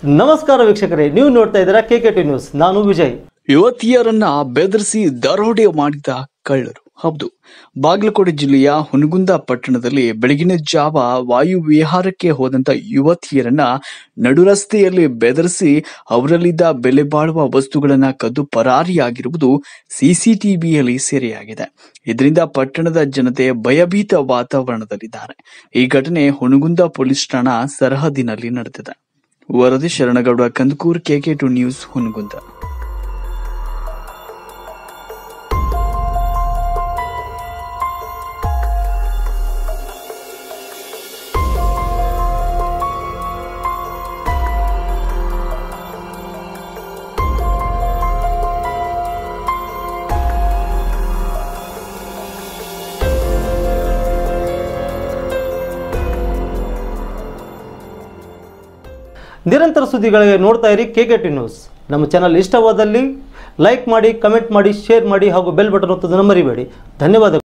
ನಮಸ್ಕಾರ ವೀಕ್ಷಕರೇ ನೀವು ನೋಡ್ತಾ ಇದ್ದೀರಾ ಕೆ ಕೆ ಟಿ ನ್ಯೂಸ್ ನಾನು ವಿಜಯ್ ಯುವತಿಯರನ್ನ ಬೆದರಿಸಿ ದರೋಡೆ ಮಾಡಿದ ಕಳ್ಳರು ಹೌದು ಬಾಗಲಕೋಟೆ ಜಿಲ್ಲೆಯ ಹುನಗುಂದ ಪಟ್ಟಣದಲ್ಲಿ ಬೆಳಗಿನ ಜಾವ ವಾಯು ವಿಹಾರಕ್ಕೆ ಹೋದಂತ ಯುವತಿಯರನ್ನ ನಡುರಸ್ತೆಯಲ್ಲಿ ಬೆದರಿಸಿ ಅವರಲ್ಲಿದ್ದ ಬೆಲೆ ಬಾಳುವ ವಸ್ತುಗಳನ್ನ ಕದ್ದು ಪರಾರಿಯಾಗಿರುವುದು ಸಿಸಿಟಿವಿಯಲ್ಲಿ ಸೆರೆಯಾಗಿದೆ ಇದರಿಂದ ಪಟ್ಟಣದ ಜನತೆ ಭಯಭೀತ ವಾತಾವರಣದಲ್ಲಿದ್ದಾರೆ ಈ ಘಟನೆ ಹುನಗುಂದ ಪೊಲೀಸ್ ಠಾಣಾ ಸರಹದ್ದಿನಲ್ಲಿ ನಡೆದಿದೆ ವರದಿ Sharanagouda Kandakur KK two news Hungunda ನಿರಂತರ ಸುದ್ದಿಗಳಿಗೆ ನೋಡ್ತಾ ಇರಿ ಕೆ ಕೆ ಟಿ ನ್ಯೂಸ್ ನಮ್ಮ ಚಾನಲ್ ಇಷ್ಟವಾದಲ್ಲಿ ಲೈಕ್ ಮಾಡಿ ಕಮೆಂಟ್ ಮಾಡಿ ಶೇರ್ ಮಾಡಿ ಹಾಗೂ ಬೆಲ್ ಬಟನ್ ಒತ್ತೋದನ್ನು ಮರಿಬೇಡಿ ಧನ್ಯವಾದಗಳು